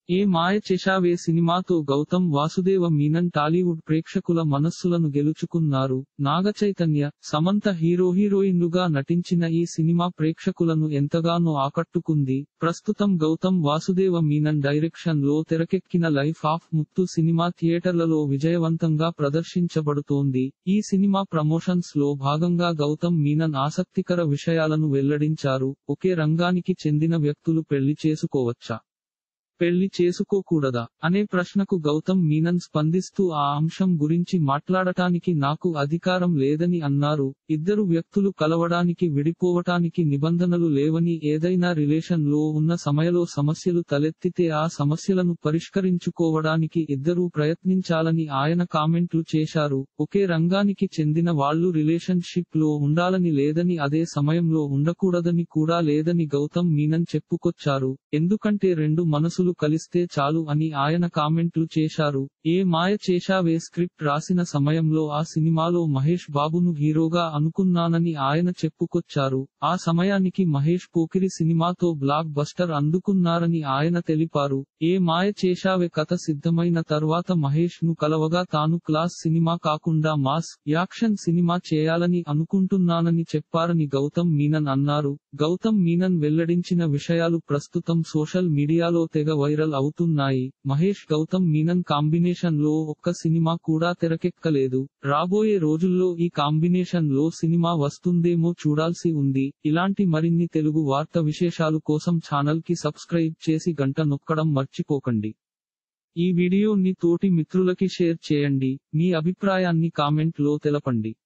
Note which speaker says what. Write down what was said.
Speaker 1: ఏ మాయ చేశావే సినిమాతో గౌతమ్ వాసుదేవ మీనన్ టాలీవుడ్ ప్రేక్షకుల మనస్సులను గెలుచుకున్నారు నాగచైతన్య సమంత హీరో హీరోయిన్లుగా నటించిన ఈ సినిమా ప్రేక్షకులను ఎంతగానో ఆకట్టుకుంది ప్రస్తుతం గౌతమ్ వాసుదేవ మీనన్ డైరెక్షన్ లో తెరకెక్కిన లైఫ్ ఆఫ్ ముత్తు సినిమా థియేటర్లలో విజయవంతంగా ప్రదర్శించబడుతోంది ఈ సినిమా ప్రమోషన్స్ లో భాగంగా గౌతమ్ మీనన్ ఆసక్తికర విషయాలను వెల్లడించారు ఒకే రంగానికి చెందిన వ్యక్తులు పెళ్లి చేసుకోవచ్చా పెళ్లి చేసుకోకూడదా అనే ప్రశ్నకు గౌతమ్ మీనన్ స్పందిస్తూ ఆ అంశం గురించి మాట్లాడటానికి నాకు అధికారం లేదని అన్నారు ఇద్దరు వ్యక్తులు కలవడానికి విడిపోవటానికి నిబంధనలు లేవని ఏదైనా రిలేషన్ లో ఉన్న సమయంలో సమస్యలు తలెత్తితే ఆ సమస్యలను పరిష్కరించుకోవడానికి ఇద్దరూ ప్రయత్నించాలని ఆయన కామెంట్లు చేశారు ఒకే రంగానికి చెందిన వాళ్ళు రిలేషన్షిప్ లో ఉండాలని లేదని అదే సమయంలో ఉండకూడదని కూడా లేదని గౌతమ్ మీనన్ చెప్పుకొచ్చారు ఎందుకంటే రెండు మనసులు కలిస్తే చాలు అని ఆయన కామెంట్లు చేశారు ఏ మాయ చేశావే స్క్రిప్ట్ రాసిన సమయంలో ఆ సినిమాలో మహేష్ బాబును హీరోగా అనుకున్నానని ఆయన చెప్పుకొచ్చారు ఆ సమయానికి మహేష్ పోకిరి సినిమాతో బ్లాక్ బస్టర్ అందుకున్నారని ఆయన తెలిపారు ఏ మాయ చేశావే కథ సిద్ధమైన తర్వాత మహేష్ ను కలవగా తాను క్లాస్ సినిమా కాకుండా మాస్ యాక్షన్ సినిమా చేయాలని అనుకుంటున్నానని చెప్పారని గౌతమ్ మీనన్ అన్నారు గౌతమ్ మీనన్ వెల్లడించిన విషయాలు ప్రస్తుతం సోషల్ మీడియాలో తెగ వైరల్ అవుతున్నాయి మహేష్ గౌతమ్ మీనన్ కాంబినేషన్ లో ఒక్క సినిమా కూడా తెరకెక్కలేదు రాబోయే రోజుల్లో ఈ కాంబినేషన్ లో సినిమా వస్తుందేమో చూడాల్సి ఉంది ఇలాంటి మరిన్ని తెలుగు వార్త విశేషాలు కోసం ఛానల్ కి సబ్స్క్రైబ్ చేసి గంట నొక్కడం మర్చిపోకండి ఈ వీడియోని తోటి మిత్రులకి షేర్ చేయండి మీ అభిప్రాయాన్ని కామెంట్ లో తెలపండి